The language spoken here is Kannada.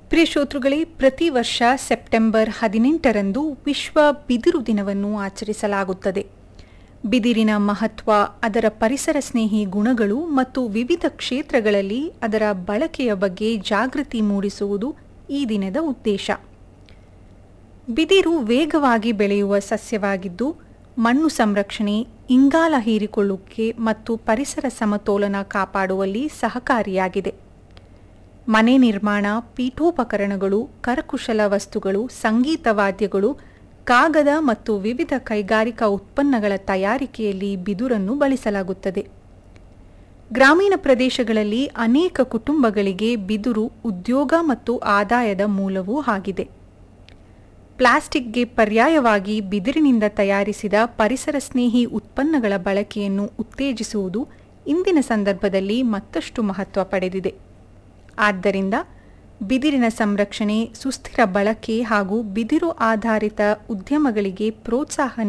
ಪ್ರಿಯ ಶ್ರೋತೃಗಳೇ ಪ್ರತಿ ವರ್ಷ ಸೆಪ್ಟೆಂಬರ್ ಹದಿನೆಂಟರಂದು ವಿಶ್ವ ಬಿದಿರು ದಿನವನ್ನು ಆಚರಿಸಲಾಗುತ್ತದೆ ಬಿದಿರಿನ ಮಹತ್ವ ಅದರ ಪರಿಸರ ಸ್ನೇಹಿ ಗುಣಗಳು ಮತ್ತು ವಿವಿಧ ಕ್ಷೇತ್ರಗಳಲ್ಲಿ ಅದರ ಬಳಕೆಯ ಬಗ್ಗೆ ಜಾಗೃತಿ ಮೂಡಿಸುವುದು ಈ ದಿನದ ಉದ್ದೇಶ ಬಿದಿರು ವೇಗವಾಗಿ ಬೆಳೆಯುವ ಸಸ್ಯವಾಗಿದ್ದು ಮಣ್ಣು ಸಂರಕ್ಷಣೆ ಇಂಗಾಲ ಹೀರಿಕೊಳ್ಳುವಿಕೆ ಮತ್ತು ಪರಿಸರ ಸಮತೋಲನ ಕಾಪಾಡುವಲ್ಲಿ ಸಹಕಾರಿಯಾಗಿದೆ ಮನೆ ನಿರ್ಮಾಣ ಪೀಠೋಪಕರಣಗಳು ಕರಕುಶಲ ವಸ್ತುಗಳು ಸಂಗೀತ ವಾದ್ಯಗಳು ಕಾಗದ ಮತ್ತು ವಿವಿಧ ಕೈಗಾರಿಕಾ ಉತ್ಪನ್ನಗಳ ತಯಾರಿಕೆಯಲ್ಲಿ ಬಿದುರನ್ನು ಬಳಸಲಾಗುತ್ತದೆ ಗ್ರಾಮೀಣ ಪ್ರದೇಶಗಳಲ್ಲಿ ಅನೇಕ ಕುಟುಂಬಗಳಿಗೆ ಬಿದುರು ಉದ್ಯೋಗ ಮತ್ತು ಆದಾಯದ ಮೂಲವೂ ಆಗಿದೆ ಪ್ಲಾಸ್ಟಿಕ್ಗೆ ಪರ್ಯಾಯವಾಗಿ ಬಿದಿರಿನಿಂದ ತಯಾರಿಸಿದ ಪರಿಸರ ಸ್ನೇಹಿ ಉತ್ಪನ್ನಗಳ ಬಳಕೆಯನ್ನು ಉತ್ತೇಜಿಸುವುದು ಇಂದಿನ ಸಂದರ್ಭದಲ್ಲಿ ಮತ್ತಷ್ಟು ಮಹತ್ವ ಪಡೆದಿದೆ ಆದ್ದರಿಂದ ಬಿದಿರಿನ ಸಂರಕ್ಷಣೆ ಸುಸ್ಥಿರ ಬಳಕೆ ಹಾಗೂ ಬಿದಿರು ಆಧಾರಿತ ಉದ್ಯಮಗಳಿಗೆ ಪ್ರೋತ್ಸಾಹ